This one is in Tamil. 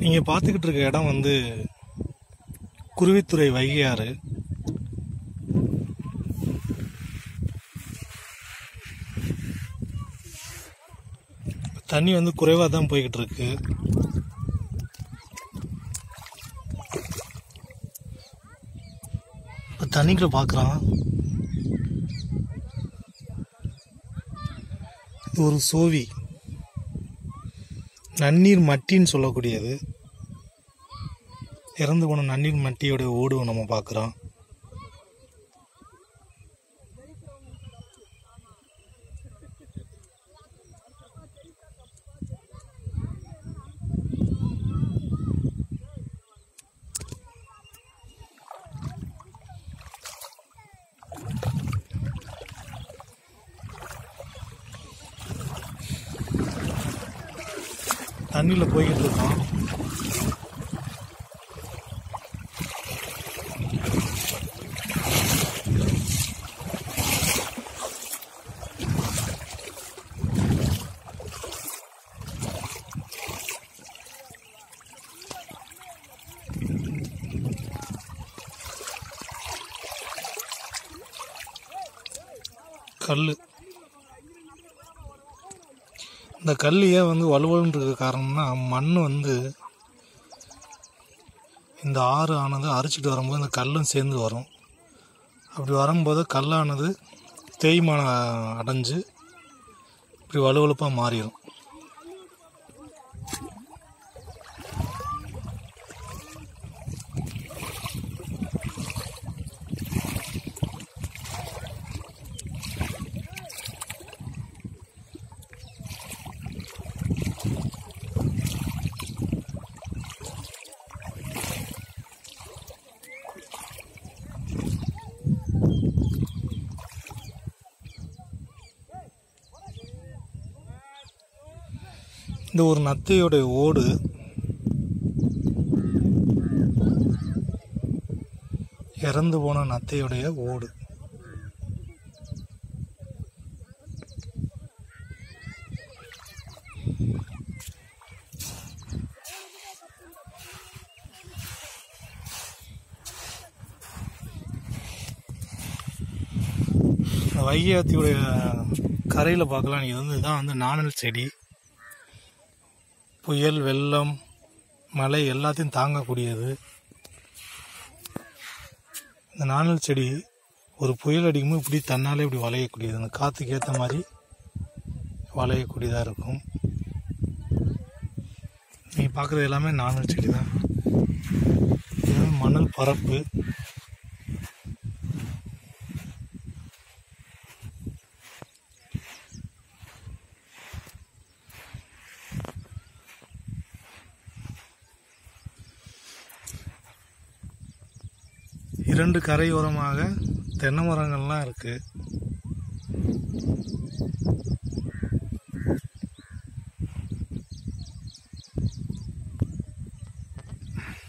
நீங்கள் பார்த்துக்கிட்டு இருக்க இடம் வந்து குருவித்துறை வைகையாறு தண்ணி வந்து குறைவாக தான் போய்கிட்டு இருக்கு இப்போ தண்ணிக்குள்ள பார்க்குறான் இது ஒரு சோவி நன்னீர் மட்டின்னு சொல்லக்கூடியது இறந்து போன நன்னீர் மட்டியோட ஓடு நம்ம பார்க்குறோம் தண்ணியில் போய்கிட்டு இருக்கோம் கல் இந்த கல் ஏன் வந்து வலுவலுன்னு இருக்க காரணம்னா மண் வந்து இந்த ஆறு ஆனது அரிச்சிட்டு வரும்போது இந்த கல்லும் சேர்ந்து வரும் அப்படி வரும்போது கல்லானது தேய்மானம் அடைஞ்சு இப்படி வலுவலுப்பாக மாறிடும் இந்த ஒரு நத்தையோட ஓடு இறந்து போன நத்தையுடைய ஓடு இந்த வைகை ஆத்தியுடைய கரையில் பார்க்கலாம் இது வந்து இதான் வந்து நாணல் செடி புயல் வெள்ளம் மழை எல்லாத்தையும் தாங்கக்கூடியது இந்த நாணல் செடி ஒரு புயல் அடிக்கும்போது இப்படி தன்னாலே இப்படி வளையக்கூடியது அந்த காற்றுக்கு ஏற்ற மாதிரி வளையக்கூடியதாக இருக்கும் நீங்கள் பார்க்குறது எல்லாமே நாணல் செடி தான் இது வந்து மணல் பரப்பு இரண்டு கரையோரமாக தென்னை மரங்கள்லாம் இருக்கு